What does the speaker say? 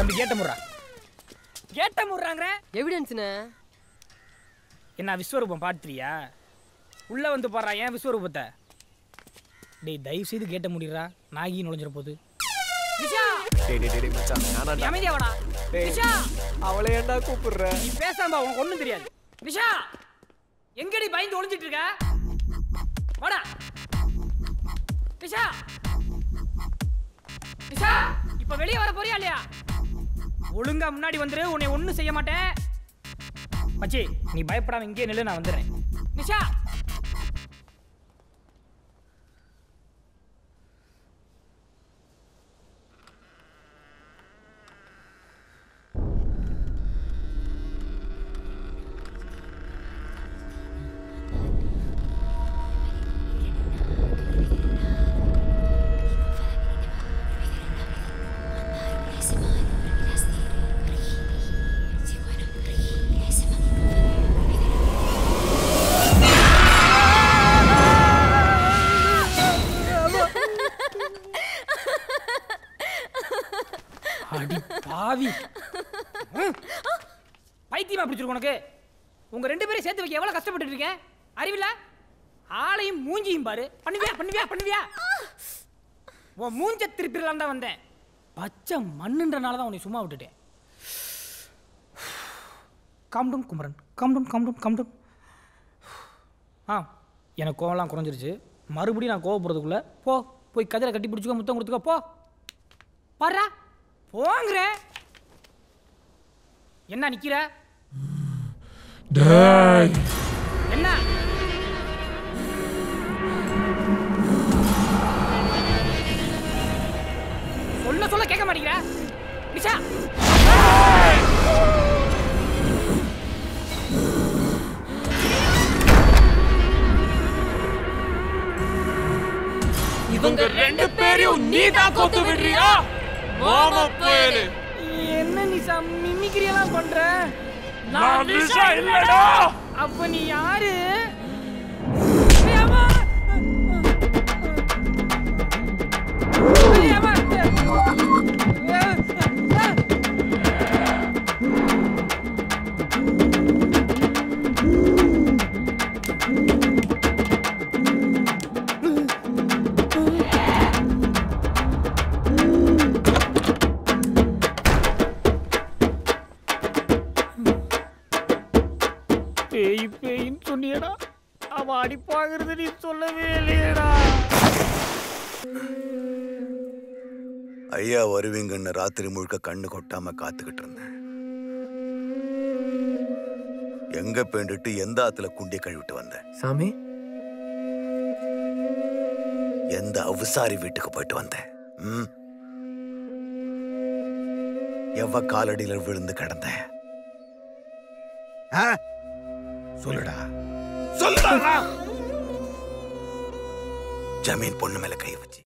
தம்பி கேட்ட முறா கேட்ட முறாங்கிற எவிடன்ஸ்ண்ணே என்ன விஸ்வரூபம் பார்த்துறியா உள்ள வந்து பாடுறா ஏன் விஸ்வரூபத்தை டேய் தயவு செய்து கேட்ட முடியறா நாகி நுழைஞ்சிட போகுது நிஷா டேய் டேய் டேய் மச்சான் நீ வேணாம்டா அமைதியா வாடா டேய். நிஷா அவளை ஏன்டா கூப்பிடுற நீ பேசாம உனக்கு ஒண்ணும் தெரியாது நிஷா எங்கடி பயந்து ஒளிஞ்சிட்டு இருக்க வாடா நிஷா நிஷா இப்ப வெளியே வர போறியா இல்லையா ஒழுங்கா முன்னாடி வந்துரு உன்னை ஒண்ணும் செய்ய மாட்டேன் மச்சி நீ பயப்படாம இங்கே நில்லு நான் வந்துடுறேன் நிஷா அடி பாவி ம். பைத்தியமா பிடிச்சிருக்கு உனக்கு உங்க ரெண்டு பேரும் சேர்த்து வைக்க எவ்வளவு கஷ்டப்பட்டு இருக்கேன் அறிவில்ல ஆளையும் மூஞ்சியும் பாரு பண்ணுவியா பண்ணுவியா பண்ணுவியா உன் மூஞ்ச திருப்பிடலாம் தான் வந்தேன் பச்சை மண்ணுன்றனால தான் உன்னை சும்மா விட்டுட்டேன் காம்டும் குமரன் காம்டும் காம்டும் காம்டும் ஆ எனக்கு கோவம்லாம் குறைஞ்சிருச்சு மறுபடியும் நான் கோவப்படுறதுக்குள்ள போ போய் கதிரை கட்டி பிடிச்சிக்கோ முத்தம் கொடுத்துக்கோ போ பாருடா போங்கிற என்ன நிக்கிற என்ன சொல்ல சொல்ல கேட்க மாட்டேங்கிற நிஷா இவங்க ரெண்டு பேரையும் நீ தான் கொத்து விடுறியா மாமா பேரு என்ன நிஷா மிமிக்ரி எல்லாம் பண்ற நான் நிஷா இல்லடா அப்ப நீ யாரு ஏய், அம்மா! ஏய், அம்மா! ஏய், ஏய். பேய் பேயின்னு சொன்னியடா அவன் அடிப்பாங்கிறது நீ சொல்லவே இல்லையடா ஐயா வருவீங்கன்னு ராத்திரி முழுக்க கண்ணு கொட்டாம காத்துக்கிட்டு இருந்தேன் எங்க பேண்டுட்டு எந்த ஆத்துல குண்டிய கழுவிட்டு வந்தேன் சாமி எந்த அவுசாரி வீட்டுக்கு போயிட்டு வந்தேன் ம்? எவ்வ காலடியில விழுந்து கிடந்தேன் ஆ? சொல்லுடா சொல்லுடா ஜமீன் பொண்ணு மேல கை வச்சு